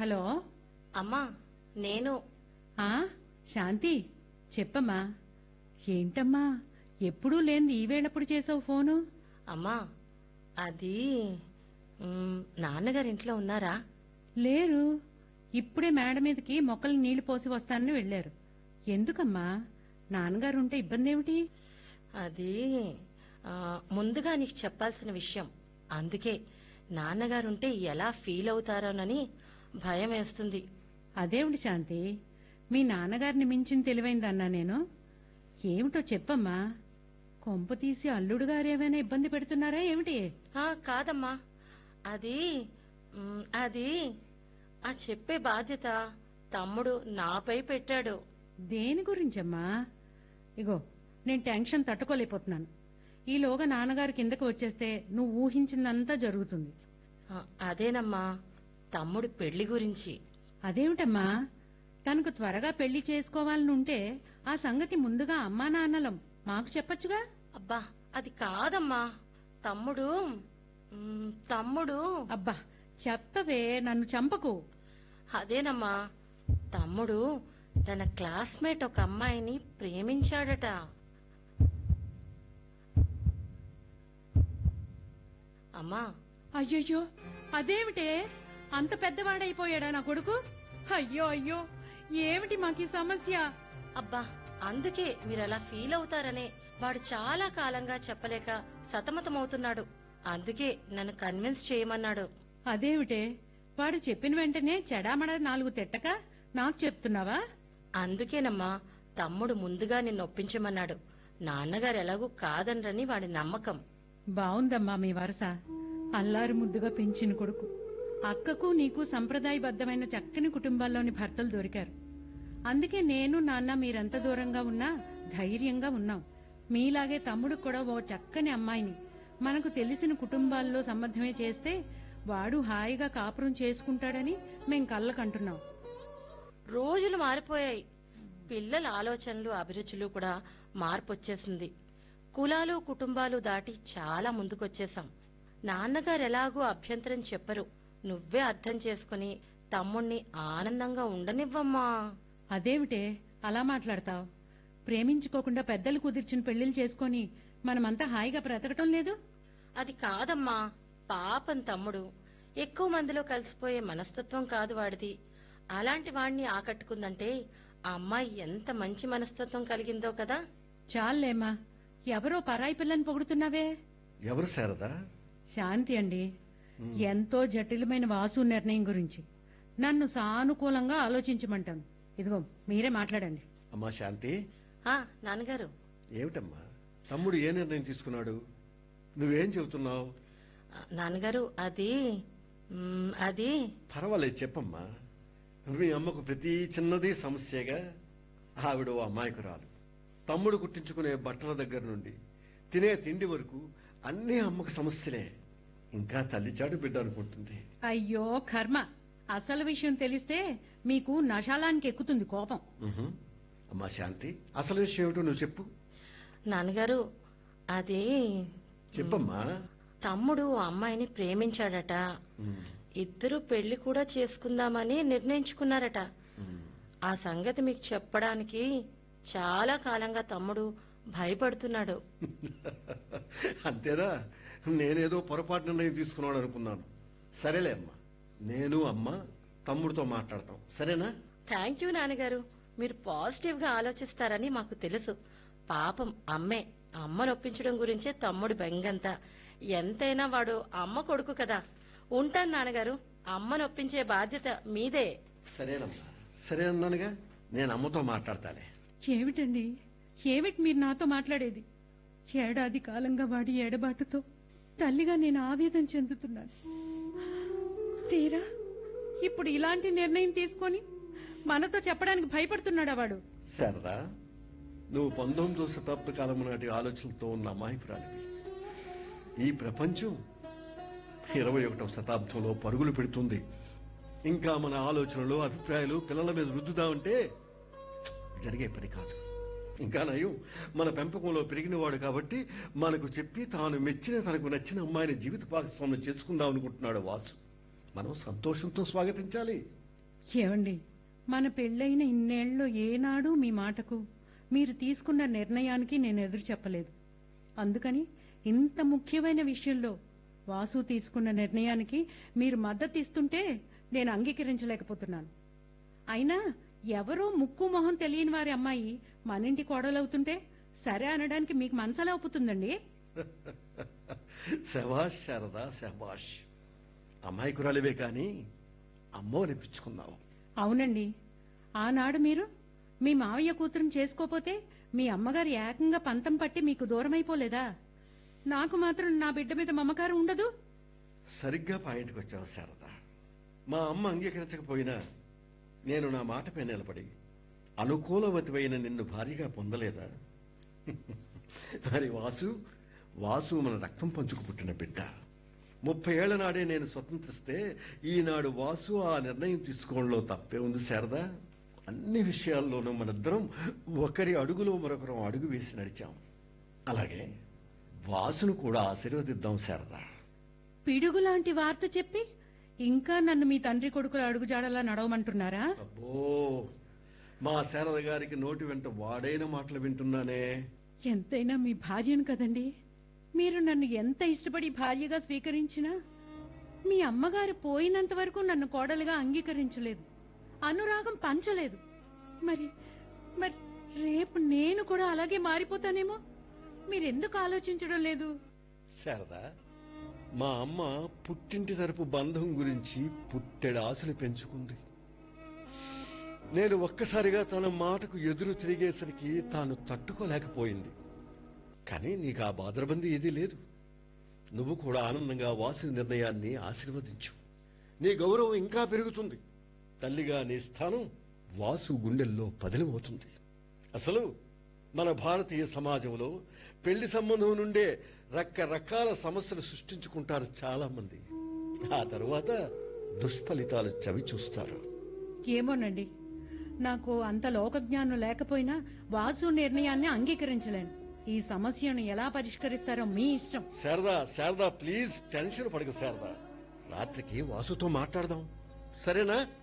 Hello అమ్మా నేను ఆ శాంతి చెప్పమ్మా ఏంటమ్మా ఎప్పుడూ లేని ఈవేళప్పుడు చేసావు ఫోను అమ్మా అది మ్, నాన్నగారు ఇంట్లో ఉన్నారా లేరు ఇప్పుడే మేడ మీదకి మొక్కలు నీళ్లు పోసి వస్తానని వెళ్లారు ఎందుకమ్మా నాన్నగారు ఉంటే ఇబ్బంది ఏమిటి అది ఆ, ముందుగా నీకు చెప్పాల్సిన విషయం అందుకే నాన్నగారుంటే ఎలా ఫీల్ అవుతారోనని భయం వేస్తుంది అదేమిటి శాంతి మీ నాన్నగారిని మించిన తెలివైందన్నా నేను ఏమిటో చెప్పమ్మా కొంప తీసి అల్లుడు గారు ఏమైనా ఇబ్బంది పెడుతున్నారా ఏమిటి ఆ, కాదమ్మా అది మ్, అది ఆ చెప్పే బాధ్యత తమ్ముడు నాపై పెట్టాడు దేని గురించమ్మా ఇగో నేను టెన్షన్ తట్టుకోలేకపోతున్నాను ఈలోగా నాన్నగారు కిందకు వచ్చేస్తే నువ్వు ఊహించిందంతా జరుగుతుంది ఆ, అదేనమ్మా తమ్ముడు పెళ్లి గురించి అదేమిటమ్మా తనకు త్వరగా పెళ్లి చేసుకోవాలని ఉంటే ఆ సంగతి ముందుగా అమ్మా నాన్నలం మాకు చెప్పొచ్చుగా అబ్బా అది కాదమ్మా తమ్ముడు మ్, తమ్ముడు అబ్బా చెప్పవే నన్ను చంపకు అదేనమ్మా తమ్ముడు తన క్లాస్మేట్ ఒక అమ్మాయిని ప్రేమించాడట అమ్మా అయ్యయ్యో అదేమిటే అంత పెద్దవాడైపోయాడా నా కొడుకు అయ్యో అయ్యో ఏమిటి మాకీ సమస్య అబ్బా అందుకే మీరు అలా ఫీల్ అవుతారనే వాడు చాలా కాలంగా చెప్పలేక సతమతమవుతున్నాడు అందుకే నన్ను కన్విన్స్ చేయమన్నాడు అదేమిటే వాడు చెప్పిన వెంటనే చెడామడ నాలుగు తిట్టక నాకు చెప్తున్నావా అందుకేనమ్మా తమ్ముడు ముందుగా నిన్ను ఒప్పించమన్నాడు నాన్నగారు ఎలాగూ కాదనరని వాడి నమ్మకం బావుందమ్మా మీ వరస అల్లారు ముద్దుగా పెంచిన కొడుకు అక్కకు నీకు సంప్రదాయబద్ధమైన చక్కని కుటుంబాల్లోని భర్తలు దొరికారు అందుకే నేను నాన్న మీరెంత దూరంగా ఉన్నా ధైర్యంగా ఉన్నాం మీలాగే తమ్ముడు కూడా ఓ చక్కని అమ్మాయిని మనకు తెలిసిన కుటుంబాల్లో సంబంధమే చేస్తే వాడు హాయిగా కాపురం చేసుకుంటాడని మేం కళ్ళకంటున్నాం రోజులు మారిపోయాయి పిల్లల ఆలోచనలు అభిరుచులు కూడా మార్పు వచ్చేసింది కులాలు కుటుంబాలు దాటి చాలా ముందుకొచ్చేసాం నాన్నగారు ఎలాగూ అభ్యంతరం చెప్పరు నువ్వే అర్థం చేసుకుని తమ్ముణ్ణి ఆనందంగా ఉండనివ్వమ్మా అదేమిటే అలా మాట్లాడతావు ప్రేమించుకోకుండా పెద్దలు కుదిర్చిన పెళ్లిళ్ళు చేసుకొని మనమంతా హాయిగా బ్రతకటం లేదు అది కాదమ్మా పాపం తమ్ముడు ఎక్కువ మందిలో కలిసిపోయే మనస్తత్వం కాదు వాడిది అలాంటి వాణ్ణి ఆకట్టుకుందంటే ఆ అమ్మాయి ఎంత మంచి మనస్తత్వం కలిగిందో కదా చాలేమ్మా ఎవరో పరాయి పిల్లని పొగుడుతున్నావే ఎవరు శారదా శాంతి అండి ఎంతో జటిలమైన వాసు నిర్ణయం గురించి నన్ను సానుకూలంగా ఆలోచించమంటాను ఇదిగో మీరే మాట్లాడండి అమ్మా శాంతి ఆ నాన్నగారు ఏమిటమ్మా తమ్ముడు ఏ నిర్ణయం తీసుకున్నాడు నువ్వేం చెబుతున్నావు ఆ, నాన్నగారు అది మ్, అది పర్వాలేదు చెప్పమ్మా మీ అమ్మకు ప్రతి చిన్నది సమస్యగా ఆవిడ ఓ అమాయకురాలు తమ్ముడు కుట్టించుకునే బట్టల దగ్గర నుండి తినే తిండి వరకు అన్నీ అమ్మకు సమస్యలే ఇంకా తల్లిచాడు బిడ్డ అనుకుంటుంది అయ్యో కర్మ అసలు విషయం తెలిస్తే మీకు నశాలానికి ఎక్కుతుంది కోపం ఉహుం. అమ్మా శాంతి అసలు విషయం ఏమిటో నువ్వు చెప్పు నాన్నగారు అది చెప్పమ్మా తమ్ముడు ఆ అమ్మాయిని ప్రేమించాడట ఉమ్, ఇద్దరు పెళ్లి కూడా చేసుకుందామని నిర్ణయించుకున్నారట ఉమ్. ఆ సంగతి మీకు చెప్పడానికి చాలా కాలంగా తమ్ముడు భయపడుతున్నాడు అంతేనా నేనేదో పొరపాటు నిర్ణయం తీసుకున్నాడు అనుకున్నాను సరేలే అమ్మా నేను అమ్మ తమ్ముడితో మాట్లాడతాం సరేనా థ్యాంక్ యూ నాన్నగారు మీరు పాజిటివ్ గా ఆలోచిస్తారని మాకు తెలుసు పాపం అమ్మే అమ్మను ఒప్పించడం గురించే తమ్ముడి బెంగంతా ఎంతైనా వాడు అమ్మ కొడుకు కదా ఉంటాను నాన్నగారు అమ్మను ఒప్పించే బాధ్యత మీదే సరేనమ్మా సరే అన్నానుగా నేను అమ్మతో మాట్లాడతాలే ఏమిటండి ఏమిటి మీరు నాతో మాట్లాడేది ఏడాది కాలంగా వాడి ఎడబాటుతో తల్లిగా నేను ఆవేదన చెందుతున్నాను తీరా ఇప్పుడు ఇలాంటి నిర్ణయం తీసుకొని మనతో చెప్పడానికి భయపడుతున్నాడా వాడు శారదా నువ్వు పంతొమ్మిదో శతాబ్ద కాలం నాటి ఆలోచనలతో ఉన్న అమాయకురాలివి ఈ ప్రపంచం ఇరవై ఒకటవ శతాబ్దంలో పరుగులు పెడుతుంది ఇంకా మన ఆలోచనలు అభిప్రాయాలు పిల్లల మీద రుద్దుదామంటే జరిగే పని కాదు ఇంకా నయం మన పెంపకంలో పెరిగినవాడు కాబట్టి మనకు చెప్పి తాను మెచ్చిన తనకు నచ్చిన అమ్మాయిని జీవిత భాగస్వామ్యం చేసుకుందాం అనుకుంటున్నాడు వాసు మనం సంతోషంతో స్వాగతించాలి ఏమండి మన పెళ్ళైన ఇన్నేళ్లలో ఏనాడు మీ మాటకు మీరు తీసుకున్న నిర్ణయానికి నేను ఎదురు చెప్పలేదు అందుకని ఇంత ముఖ్యమైన విషయంలో వాసు తీసుకున్న నిర్ణయానికి మీరు మద్దతు ఇస్తుంటే నేను అంగీకరించలేకపోతున్నాను అయినా ఎవరో ముక్కు మొహం తెలియని వారి అమ్మాయి మన ఇంటి కోడలవుతుంటే సరే అనడానికి మీకు మనసలా ఒప్పుతుందండి శభాష్ శారదా శభాష్ అమాయకురాలివే కాని అమ్మో అనిపించుకున్నావు అవునండి ఆనాడు మీరు మీ మావయ్య కూతురుని చేసుకోపోతే మీ అమ్మగారు ఏకంగా పంతం పట్టి మీకు దూరమైపోలేదా నాకు మాత్రం నా బిడ్డ మీద మమకారం ఉండదు సరిగ్గా పాయింట్కి వచ్చావు శారదా మా అమ్మ అంగీకరించకపోయినా నేను నా మాటపై నిలబడి అనుకూలవతివైన నిన్ను భారీగా పొందలేదా మరి వాసు వాసు మన రక్తం పంచుకు పుట్టిన బిడ్డ ముప్పై ఏళ్ల నాడే నేను స్వతంత్రిస్తే ఈనాడు వాసు ఆ నిర్ణయం తీసుకోవడంలో తప్పే ఉంది శారదా అన్ని విషయాల్లోనూ మనిద్దరం ఒకరి అడుగులో మరొకరం అడుగు వేసి నడిచాం అలాగే వాసును కూడా ఆశీర్వదిద్దాం శారదా పిడుగు లాంటి వార్త చెప్పి ఇంకా నన్ను మీ తండ్రి కొడుకుల అడుగుజాడలా నడవమంటున్నారా అబ్బో మా శారద గారికి నోటి వెంట వాడైన మాటలు వింటున్నానే ఎంతైనా మీ భార్యను కదండి మీరు నన్ను ఎంత ఇష్టపడి భార్యగా స్వీకరించినా మీ అమ్మగారు పోయినంత వరకు నన్ను కోడలుగా అంగీకరించలేదు అనురాగం పంచలేదు మరి మరి రేపు నేను కూడా అలాగే మారిపోతానేమో మీరెందుకు ఆలోచించడం లేదు శారద మా అమ్మ పుట్టింటి తరపు బంధం గురించి పుట్టెడు ఆశలు పెంచుకుంది నేను ఒక్కసారిగా తన మాటకు ఎదురు తిరిగేసరికి తాను తట్టుకోలేకపోయింది కానీ నీకు ఆ బాధరబంది ఏదీ లేదు నువ్వు కూడా ఆనందంగా వాసు నిర్ణయాన్ని ఆశీర్వదించు నీ గౌరవం ఇంకా పెరుగుతుంది తల్లిగా నీ స్థానం వాసు గుండెల్లో పదిలమవుతుంది అసలు మన భారతీయ సమాజంలో పెళ్లి సంబంధం నుండే రకరకాల సమస్యలు సృష్టించుకుంటారు చాలా మంది ఆ తరువాత దుష్ఫలితాలు చవి చూస్తారు ఏమోనండి నాకు అంత లోకజ్ఞానం లేకపోయినా వాసు నిర్ణయాన్ని అంగీకరించలేను ఈ సమస్యను ఎలా పరిష్కరిస్తారో మీ ఇష్టం శారదా శారదా ప్లీజ్ టెన్షన్ పడక శారదా రాత్రికి వాసుతో మాట్లాడదాం సరేనా